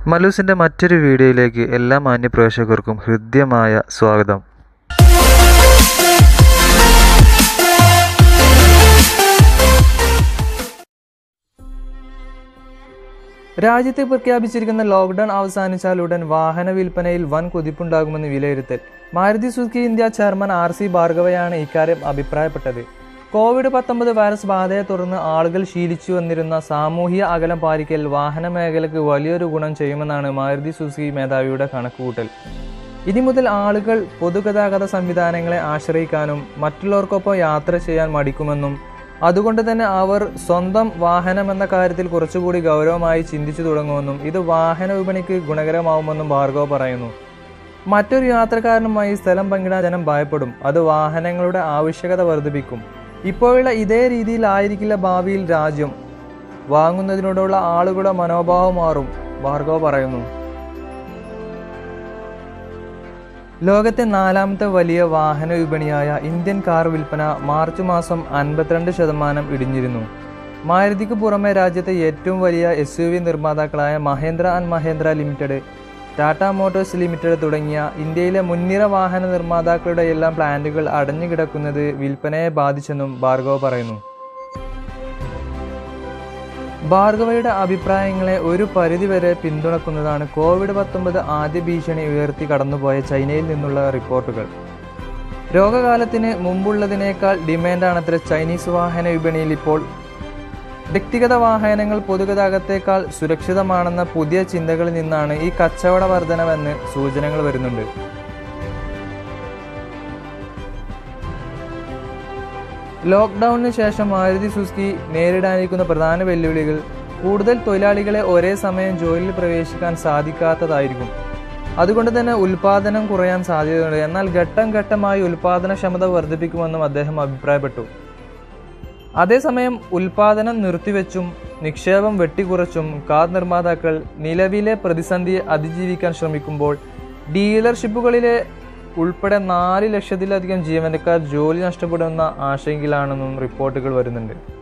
മലൂസിൻ്റെ മറ്റൊരു വീഡിയോയിലേക്ക് എല്ലാ മാന്യപ്രേക്ഷകർക്കും ഹൃദ്യമായ സ്വാഗതം രാജ്യത്ത് പ്രഖ്യാപിച്ചിരിക്കുന്ന ലോക്ക്ഡൌൺ അവസാനിച്ചാലുടൻ വാഹന വിൽപ്പനയിൽ വൻ കുതിപ്പുണ്ടാകുമെന്ന് വിലയിരുത്തൽ Maruti Suzuki India chairman R C ഭാർഗവയാണ് ഇക്കാര്യം അഭിപ്രായപ്പെട്ടത് കോവിഡ് പത്തൊമ്പത് വൈറസ് ബാധയെ തുടർന്ന് ആളുകൾ ശീലിച്ചു വന്നിരുന്ന സാമൂഹിക അകലം പാലിക്കൽ വാഹന മേഖലയ്ക്ക് വലിയൊരു ഗുണം ചെയ്യുമെന്നാണ് മാരുതി സുസുക്കി മേധാവിയുടെ കണക്കുകൂട്ടൽ ഇനി മുതൽ ആളുകൾ പൊതുഗതാഗത സംവിധാനങ്ങളെ ആശ്രയിക്കാനും മറ്റുള്ളവർക്കൊപ്പം യാത്ര ചെയ്യാൻ മടിക്കുമെന്നും അതുകൊണ്ട് തന്നെ അവർ സ്വന്തം വാഹനം എന്ന കാര്യത്തിൽ കുറച്ചുകൂടി ഗൗരവമായി ചിന്തിച്ചു തുടങ്ങുമെന്നും ഇത് വാഹന വിപണിക്ക് ഗുണകരമാവുമെന്നും ഭാർഗവ് പറയുന്നു മറ്റൊരു യാത്രക്കാരനുമായി സ്ഥലം പങ്കിടാൻ ജനം ഭയപ്പെടും അത് വാഹനങ്ങളുടെ ആവശ്യകത വർദ്ധിപ്പിക്കും ഇപ്പോഴുള്ള ഇതേ രീതിയിലായിരിക്കില്ല ഭാവിയിൽ രാജ്യം വാങ്ങുന്നതിനോടുള്ള ആളുകളുടെ മനോഭാവം മാറും ഭാർഗവ് പറയുന്നു ലോകത്തെ നാലാമത്തെ വലിയ വാഹന വിപണിയായ ഇന്ത്യൻ കാർ വിൽപ്പന മാർച്ച് മാസം അൻപത്തിരണ്ട് ശതമാനം ഇടിഞ്ഞിരുന്നു മാരുതിക്ക് പുറമെ രാജ്യത്തെ ഏറ്റവും വലിയ എസ് യു വി നിർമ്മാതാക്കളായ Mahindra and Mahindra limited Tata Motors limited തുടങ്ങിയ ഇന്ത്യയിലെ മുൻനിര വാഹന നിർമ്മാതാക്കളുടെ എല്ലാം പ്ലാന്റുകൾ അടഞ്ഞുകിടക്കുന്നത് വിൽപ്പനയെ ബാധിച്ചെന്നും ഭാർഗവ് പറയുന്നു ഭാർഗവയുടെ അഭിപ്രായങ്ങളെ ഒരു പരിധിവരെ പിന്തുണക്കുന്നതാണ് കോവിഡ് പത്തൊമ്പത് ആദ്യ ഭീഷണി ഉയർത്തി കടന്നുപോയ ചൈനയിൽ നിന്നുള്ള റിപ്പോർട്ടുകൾ രോഗകാലത്തിന് മുമ്പുള്ളതിനേക്കാൾ ഡിമാൻഡാണത്ര ചൈനീസ് വാഹന വിപണിയിൽ ഇപ്പോൾ വ്യക്തിഗത വാഹനങ്ങൾ പൊതുഗതാഗതത്തേക്കാൾ സുരക്ഷിതമാണെന്ന പുതിയ ചിന്തകളിൽ നിന്നാണ് ഈ കച്ചവട വർധനവെന്ന് സൂചനകൾ വരുന്നുണ്ട് ലോക്ക്ഡൌണിന് ശേഷം മാരുതി സുസുക്കി നേരിടാനിരിക്കുന്ന പ്രധാന വെല്ലുവിളികൾ കൂടുതൽ തൊഴിലാളികളെ ഒരേ സമയം ജോലിയിൽ പ്രവേശിക്കാൻ സാധിക്കാത്തതായിരിക്കും അതുകൊണ്ട് തന്നെ ഉൽപാദനം കുറയാൻ സാധ്യതയുണ്ട് എന്നാൽ ഘട്ടം ഘട്ടമായി ഉൽപാദനക്ഷമത വർദ്ധിപ്പിക്കുമെന്നും അദ്ദേഹം അഭിപ്രായപ്പെട്ടു അതേസമയം ഉൽപാദനം നിർത്തിവെച്ചും നിക്ഷേപം വെട്ടിക്കുറച്ചും കാർ നിർമ്മാതാക്കൾ നിലവിലെ പ്രതിസന്ധിയെ അതിജീവിക്കാൻ ശ്രമിക്കുമ്പോൾ ഡീലർഷിപ്പുകളിലെ ഉൾപ്പെടെ നാല് ലക്ഷത്തിലധികം ജീവനക്കാർ ജോലി നഷ്ടപ്പെടുന്ന ആശങ്കയിലാണെന്നും റിപ്പോർട്ടുകൾ വരുന്നുണ്ട്